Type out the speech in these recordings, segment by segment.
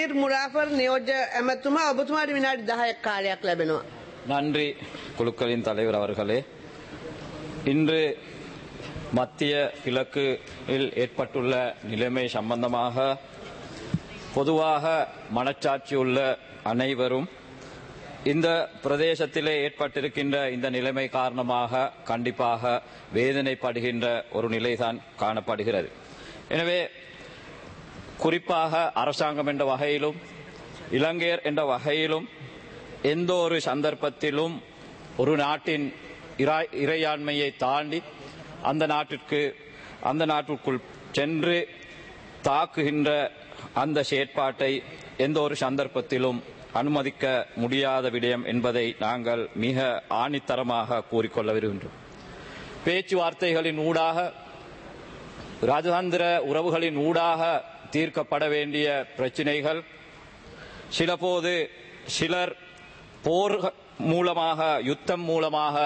මීර් මුරාෆර් නියෝජ්‍ය ඇමතුමා ඔබතුමාට විනාඩි 10ක් කාලයක් ලැබෙනවා. நன்றி குழுக்களின் தலைவர் அவர்களே இன்று மத்திய கிழக்கில் ஏற்பட்டுள்ள நிலைமை சம்பந்தமாக பொதுவாக மனச்சாட்சியுள்ள அனைவரும் இந்த பிரதேசத்திலே ஏற்பட்டிருக்கின்ற இந்த நிலைமை காரணமாக கண்டிப்பாக வேதனைப்படுகின்ற ஒரு நிலைதான் காணப்படுகிறது எனவே குறிப்பாக அரசாங்கம் என்ற வகையிலும் இலங்கையர் என்ற வகையிலும் எந்த ஒரு சந்தர்ப்பத்திலும் ஒரு நாட்டின் இறை- இறையாண்மையை தாண்டி அந்த நாட்டிற்கு அந்த நாட்டிற்குள் சென்று தாக்குகின்ற அந்த செயற்பாட்டை எந்த ஒரு சந்தர்ப்பத்திலும் அனுமதிக்க முடியாத விடயம் என்பதை நாங்கள் மிக ஆணித்தரமாக கூறிக்கொள்ள விரும்புகின்றோம் பேச்சுவார்த்தைகளின் ஊடாக ராஜதந்திர உறவுகளின் ஊடாக தீர்க்கப்பட வேண்டிய பிரச்சினைகள் சிலபோது சிலர் போர் மூலமாக யுத்தம் மூலமாக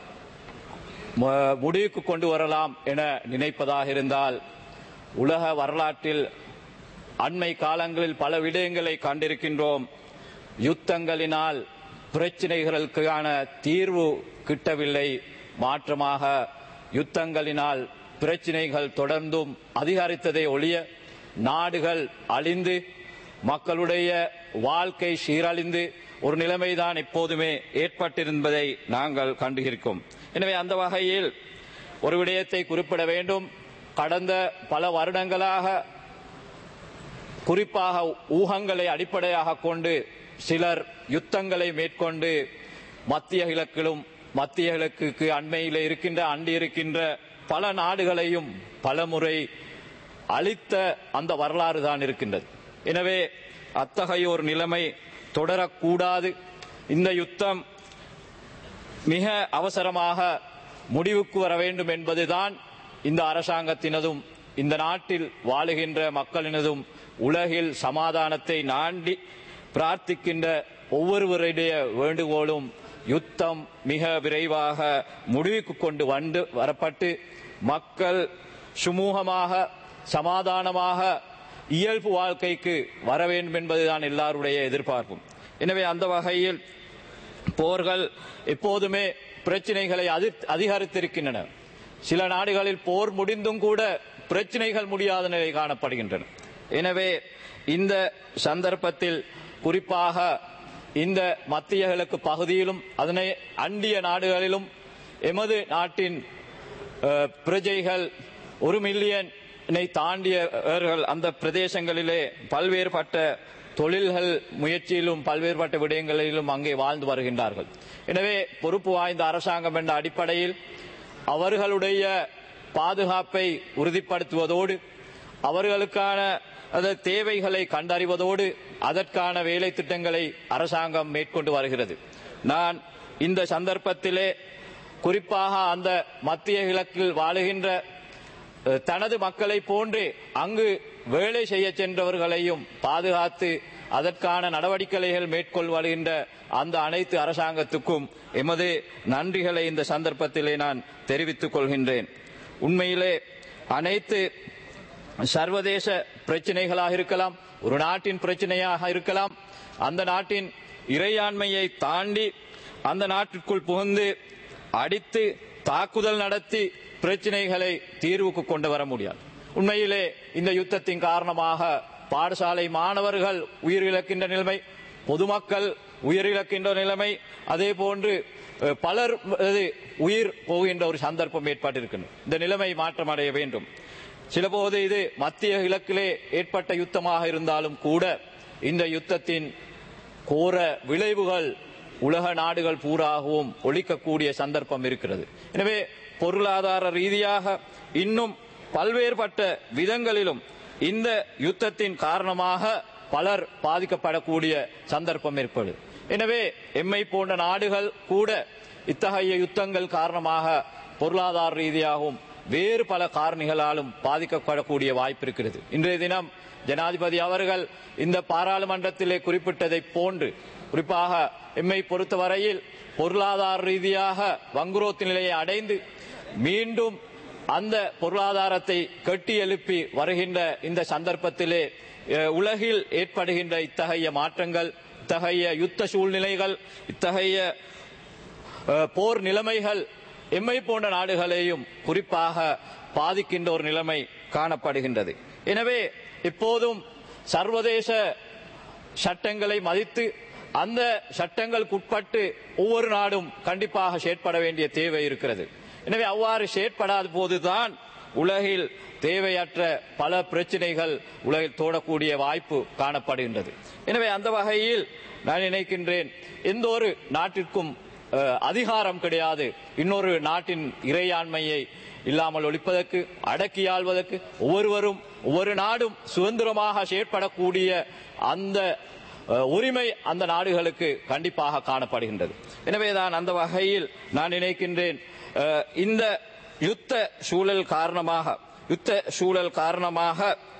ம- முடிவுக்கு கொண்டு வரலாம் என நினைப்பதாக இருந்தால் உலக வரலாற்றில் அண்மை காலங்களில் பல விடயங்களை கண்டிருக்கின்றோம் யுத்தங்களினால் பிரச்சினைகளுக்கான தீர்வு கிட்டவில்லை மாற்றமாக யுத்தங்களினால் பிரச்சினைகள் தொடர்ந்தும் அதிகரித்ததை ஒழிய நாடுகள் அழிந்து மக்களுடைய வாழ்க்கை சீரழிந்து ஒரு நிலைமைதான் எப்போதுமே ஏற்பட்டிருப்பதை நாங்கள் கண்டிருக்கிறோம் எனவே அந்த வகையில் ஒரு விடயத்தை குறிப்பிட வேண்டும் கடந்த பல வருடங்களாக குறிப்பாக ஊகங்களை அடிப்படையாக கொண்டு சிலர் யுத்தங்களை மேற்கொண்டு மத்திய கிழக்கிலும் மத்திய கிழக்குக்கு அண்மையில் இருக்கின்ற அண்டி இருக்கின்ற பல நாடுகளையும் பலமுறை அழித்த அந்த வரலாறு தான் இருக்கின்றது எனவே அத்தகைய ஒரு நிலைமை தொடரக்கூடாது இந்த யுத்தம் மிக அவசரமாக முடிவுக்கு வர வேண்டும் என்பதுதான் இந்த அரசாங்கத்தினதும் இந்த நாட்டில் வாழுகின்ற மக்களினதும் உலகில் சமாதானத்தை நாண்டி பிரார்த்திக்கின்ற ஒவ்வொருவருடைய வேண்டுகோளும் யுத்தம் மிக விரைவாக முடிவுக்கு கொண்டு வந்து வரப்பட்டு மக்கள் சுமூகமாக சமாதானமாக இயல்பு வாழ்க்கைக்கு வர வேண்டும் என்பதுதான் எல்லாருடைய எதிர்பார்ப்பும் எனவே அந்த வகையில் போர்கள் எப்போதுமே பிரச்சனைகளை அதிர்- அதிகரித்திருக்கின்றன சில நாடுகளில் போர் முடிந்தும் கூட பிரச்சனைகள் முடியாத நிலை காணப்படுகின்றன எனவே இந்த சந்தர்ப்பத்தில் குறிப்பாக இந்த மத்திய கிழக்கு பகுதியிலும் அதனை அண்டிய நாடுகளிலும் எமது நாட்டின் அஹ், பிரஜைகள் ஒரு மில்லியனை தாண்டியவர்கள் அந்த பிரதேசங்களிலே பல்வேறுபட்ட தொழில்கள் முயற்சியிலும் பல்வேறுபட்ட விடயங்களிலும் அங்கே வாழ்ந்து வருகின்றார்கள் எனவே பொறுப்பு வாய்ந்த அரசாங்கம் என்ற அடிப்படையில் அவர்களுடைய பாதுகாப்பை உறுதிப்படுத்துவதோடு அவர்களுக்கான அந்த தேவைகளை கண்டறிவதோடு அதற்கான வேலை திட்டங்களை அரசாங்கம் மேற்கொண்டு வருகிறது நான் இந்த சந்தர்ப்பத்திலே குறிப்பாக அந்த மத்திய கிழக்கில் வாழுகின்ற அஹ், தனது மக்களை போன்று அங்கு வேலை செய்ய சென்றவர்களையும் பாதுகாத்து அதற்கான நடவடிக்கைகள் மேற்கொள்வருகின்ற அந்த அனைத்து அரசாங்கத்துக்கும் எமது நன்றிகளை இந்த சந்தர்ப்பத்திலே நான் தெரிவித்துக் கொள்கின்றேன் உண்மையிலே அனைத்து சர்வதேச பிரச்சனைகளாக இருக்கலாம் ஒரு நாட்டின் பிரச்சனையாக இருக்கலாம் அந்த நாட்டின் இறையாண்மையை தாண்டி அந்த நாட்டிற்குள் புகுந்து அடித்து தாக்குதல் நடத்தி பிரச்சனைகளை தீர்வுக்கு கொண்டு வர முடியாது உண்மையிலே இந்த யுத்தத்தின் காரணமாக பாடசாலை மாணவர்கள் உயிரிழக்கின்ற நிலைமை பொதுமக்கள் உயிரிழக்கின்ற நிலைமை அதே போன்று அஹ், பலர் அது உயிர் போகின்ற ஒரு சந்தர்ப்பம் ஏற்பட்டிருக்கின்றது இந்த நிலைமை மாற்றமடைய வேண்டும் சிலபோது இது மத்திய கிழக்கிலே ஏற்பட்ட யுத்தமாக இருந்தாலும் கூட இந்த யுத்தத்தின் கோர விளைவுகள் உலக நாடுகள் பூராகவும் ஒழிக்கக்கூடிய சந்தர்ப்பம் இருக்கிறது எனவே பொருளாதார ரீதியாக இன்னும் பல்வேறுபட்ட விதங்களிலும் இந்த யுத்தத்தின் காரணமாக பலர் பாதிக்கப்படக்கூடிய சந்தர்ப்பம் ஏற்படுது எனவே எம்மை போன்ற நாடுகள் கூட இத்தகைய யுத்தங்கள் காரணமாக பொருளாதார ரீதியாகவும் வேறு பல காரணிகளாலும் பாதிக்கப்படக்கூடிய வாய்ப்பு இருக்கிறது இன்றைய தினம் ஜனாதிபதி அவர்கள் இந்த பாராளுமன்றத்திலே குறிப்பிட்டதைப் போன்று குறிப்பாக எம்மை பொறுத்தவரையில் பொருளாதார ரீதியாக வங்குரோத்து நிலையை அடைந்து மீண்டும் அந்த பொருளாதாரத்தை கட்டி எழுப்பி வருகின்ற இந்த சந்தர்ப்பத்திலே அஹ், உலகில் ஏற்படுகின்ற இத்தகைய மாற்றங்கள் இத்தகைய யுத்த சூழ்நிலைகள் இத்தகைய அஹ், போர் நிலைமைகள் எம்மை போன்ற நாடுகளையும் குறிப்பாக பாதிக்கின்ற ஒரு நிலைமை காணப்படுகின்றது எனவே இப்போதும் சர்வதேச சட்டங்களை மதித்து அந்த சட்டங்களுக்குட்பட்டு ஒவ்வொரு நாடும் கண்டிப்பாக செயற்பட வேண்டிய தேவை இருக்கிறது எனவே அவ்வாறு செயற்படாத போதுதான் உலகில் தேவையற்ற பல பிரச்சனைகள் உலகில் தோடக்கூடிய வாய்ப்பு காணப்படுகின்றது எனவே அந்த வகையில் நான் நினைக்கின்றேன் எந்த ஒரு நாட்டிற்கும் அஹ், அதிகாரம் கிடையாது இன்னொரு நாட்டின் இறையாண்மையை இல்லாமல் ஒழிப்பதற்கு அடக்கி ஆள்வதற்கு ஒவ்வொருவரும் ஒவ்வொரு நாடும் சுதந்திரமாக செயற்படக்கூடிய அந்த அஹ், உரிமை அந்த நாடுகளுக்கு கண்டிப்பாக காணப்படுகின்றது எனவேதான் அந்த வகையில் நான் நினைக்கின்றேன் அஹ், இந்த யுத்த சூழல் காரணமாக யுத்த சூழல் காரணமாக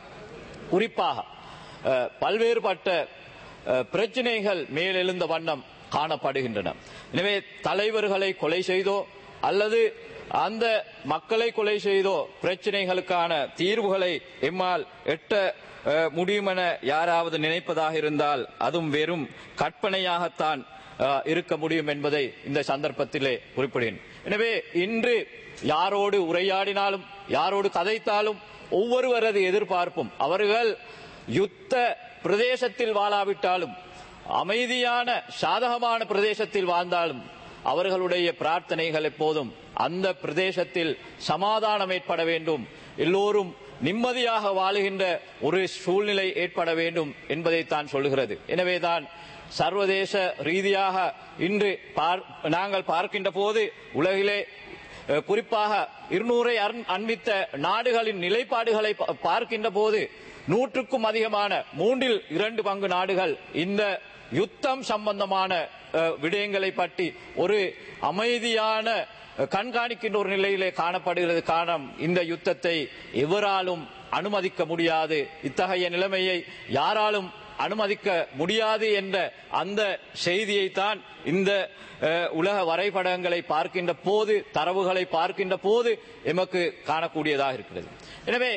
குறிப்பாக அஹ், பல்வேறுபட்ட அஹ், பிரச்சனைகள் மேலெழுந்த வண்ணம் காணப்படுகின்றன எனவே தலைவர்களை கொலை செய்தோ அல்லது அந்த மக்களை கொலை செய்தோ பிரச்சனைகளுக்கான தீர்வுகளை எம்மால் எட்ட அஹ், முடியுமென யாராவது நினைப்பதாக இருந்தால் அதுவும் வெறும் கற்பனையாகத்தான் அஹ், இருக்க முடியும் என்பதை இந்த சந்தர்ப்பத்திலே குறிப்பிடுகிறேன் எனவே இன்று யாரோடு உரையாடினாலும் யாரோடு கதைத்தாலும் ஒவ்வொருவரது எதிர்பார்ப்பும் அவர்கள் யுத்த பிரதேசத்தில் வாழாவிட்டாலும் அமைதியான சாதகமான பிரதேசத்தில் வாழ்ந்தாலும் அவர்களுடைய பிரார்த்தனைகள் எப்போதும் அந்த பிரதேசத்தில் சமாதானம் ஏற்பட வேண்டும் எல்லோரும் நிம்மதியாக வாழுகின்ற ஒரு சூழ்நிலை ஏற்பட வேண்டும் என்பதை தான் சொல்லுகிறது எனவேதான் சர்வதேச ரீதியாக இன்று பார்- நாங்கள் பார்க்கின்ற போது உலகிலே அஹ், குறிப்பாக இருநூறை அன்- அண்மித்த நாடுகளின் நிலைப்பாடுகளை பா- பார்க்கின்ற போது நூற்றுக்கும் அதிகமான மூன்றில் இரண்டு பங்கு நாடுகள் இந்த யுத்தம் சம்பந்தமான அஹ், விடயங்களை பற்றி ஒரு அமைதியான அஹ், கண்காணிக்கின்ற ஒரு நிலையிலே காணப்படுகிறது காரணம் இந்த யுத்தத்தை எவராலும் அனுமதிக்க முடியாது இத்தகைய நிலைமையை யாராலும் அனுமதிக்க முடியாது என்ற அந்த செய்தியை தான் இந்த அஹ், உலக வரைபடங்களை பார்க்கின்ற போது தரவுகளை பார்க்கின்ற போது எமக்கு காணக்கூடியதாக இருக்கிறது எனவே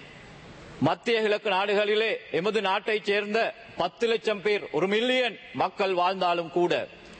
மத்திய கிழக்கு நாடுகளிலே எமது நாட்டைச் சேர்ந்த பத்து லட்சம் பேர் ஒரு மில்லியன் மக்கள் வாழ்ந்தாலும் கூட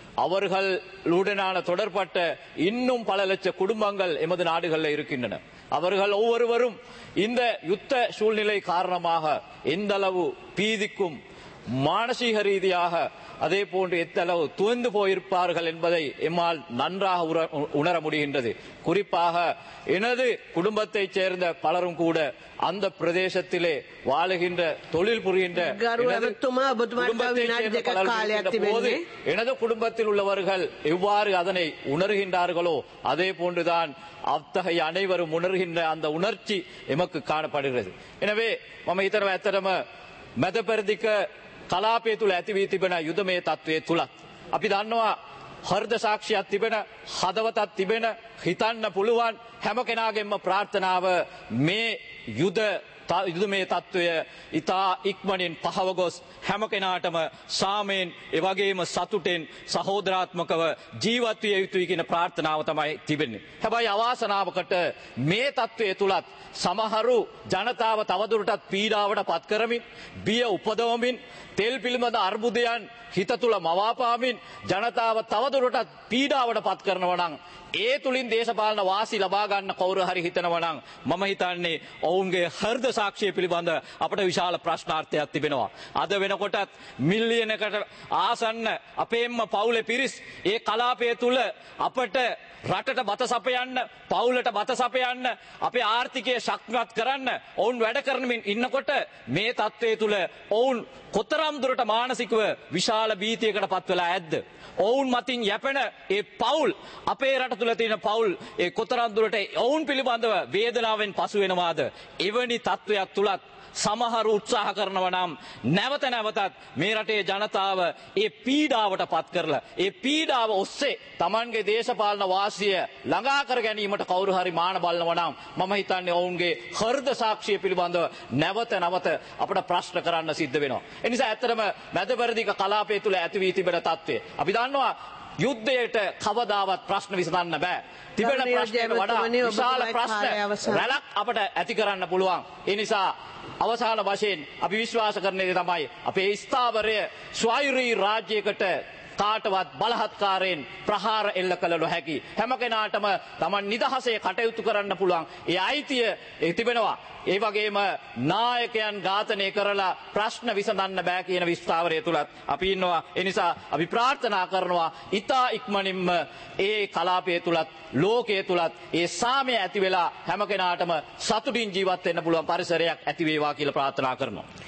அவர்களுடனான தொடர்பட்ட இன்னும் பல லட்ச குடும்பங்கள் எமது நாடுகளில் இருக்கின்றன அவர்கள் ஒவ்வொருவரும் இந்த யுத்த சூழ்நிலை காரணமாக எந்த அளவு பீதிக்கும் மானசீக ரீதியாக அதே போன்று எத்தளவு துவந்து போயிருப்பார்கள் என்பதை எம்மால் நன்றாக உற- உணர முடிகின்றது குறிப்பாக எனது குடும்பத்தைச் சேர்ந்த பலரும் கூட அந்த பிரதேசத்திலே வாழுகின்ற தொழில் புரிகின்ற கரு எனது எமத்துமா, ஒபத்துமா, குடும்பத்தைச் வினாடி சேர்ந்த දෙකක් பலரும் කාලයක් இருக்கின்ற போது තිබෙන්නේ. எனது குடும்பத்தில் உள்ளவர்கள் எவ்வாறு அதனை உணர்கின்றார்களோ அதே போன்றுதான் அத்தகைய அனைவரும் உணர்கின்ற அந்த உணர்ச்சி எமக்கு காணப்படுகிறது எனவே මම හිතනවා ඇත්තටම මැදපෙරදික කලාපය තුළ ඇති වී තිබෙන යුදමය තත්ත්වය තුළත්. අපි දන්නවා හර්ද සාක්ෂියක් තිබෙන හදවතත් තිබෙන හිතන්න පුළුවන් හැම කෙනාගෙන්ම ප්‍රාර්ථනාව මේ යුද ත- යුදමේ තත්ත්වය ඉතා ඉක්මනින් පහව ගොස් හැම කෙනාටම සාමයෙන් එවගේම සතුටෙන් සහෝදරාත්මකව ජීවත්වය යුතුයි කියන ප්‍රාර්ථනාව තමයි තිබෙන්නේ. හැබැයි අවාසනාවකට මේ තත්ත්වය තුළත් සමහරු ජනතාව තවදුරටත් පීඩාවට පත් කරමින් බිය උපදවමින් තෙල් පිළිබඳ අර්බුදයන් හිත තුළ මවාපාමින් ජනතාව තවදුරටත් පීඩාවට පත් කරනවනං ඒ තුළින් දේශපාලන වාසි ලබාගන්න කවුරු හරි හිතනවනං මම හිතන්නේ ඔවුන්ගේ හර්ද සාක්ෂය පිළිබඳ අපට විශාල ප්‍රශ්නාර්ථයක් තිබෙනවා. අද වෙනකොටත් මිල්ලියනකට ආසන්න අපේම්ම පවුල පිරිස් ඒ කලාපය තුළ අපට රටට බත සපයන්න පවුලට බත සපයන්න අපේ ආර්ථිකය ශක්මත් කරන්න ඔවුන් වැඩ කරනමින් ඉන්නකොට මේ තත්ත්වය තුළ ඔවුන් කොතරම් දුරට මානසිකව විශාල භීතියකට පත්වෙලා ඇද්ද. ඔවුන් මතින් යැපෙන ඒ පවුල් අපේ රට තුළ තියෙන පවුල් ඒ කොතරම් දුරට ඔවුන් පිළිබඳව වේදනාවෙන් පසු වෙනවාද. එවැනි තත්ත්වයක් තුළත් සමහරු උත්සාහ කරනව නම් නැවත නැවතත් මේ රටේ ජනතාව ඒ පීඩාවට පත් කරලා ඒ පීඩාව ඔස්සේ Tamanගේ දේශපාලන වාසිය ළඟා කර ගැනීමට කවුරු හරි මාන බලනව නම් මම හිතන්නේ ඔවුන්ගේ හෘද සාක්ෂිය පිළිබඳව නැවත නැවත අපට ප්‍රශ්න කරන්න සිද්ධ වෙනවා. ඒ නිසා ඇත්තටම මැදපෙරදිග කලාපය තුළ ඇති වී තිබෙන තත්ත්වය. අපි දන්නවා යුද්ධයට කවදාවත් ප්‍රශ්න විසඳන්න බෑ. තිබෙන ගෞරවනීය ප්‍රශ්නයට වඩා ජයවර්ධනනි, විශාල ඔබතුමායි ප්‍රශ්න කාලය අවසන්. රැලක් අපට ඇති කරන්න පුළුවන්. ඒ නිසා අවසාන වශයෙන් අපි විශ්වාස කරන දේ තමයි අපේ ස්ථාවරය ස්වෛරී රාජ්‍යයකට කාටවත් බලහත්කාරයෙන් ප්‍රහාර එල්ල කළ නොහැකි. හැම කෙනාටම තමන් නිදහසේ කටයුතු කරන්න පුළුවන්. ඒ අයිතිය ඒ තිබෙනවා. ඒ වගේම නායකයන් ඝාතනය කරලා ප්‍රශ්න විසඳන්න බෑ කියන විස්ථාවරය තුළත් අපි ඉන්නවා. එනිසා අපි ප්‍රාර්ථනා කරනවා ඉතා ඉක්මනින්ම ඒ කලාපය තුළත් ලෝකයේ තුළත් ඒ සාමය ඇති වෙලා හැම කෙනාටම සතුටින් ජීවත් වෙන්න පුළුවන් පරිසරයක් ඇති වේවා කියලා ප්‍රාර්ථනා කරනවා.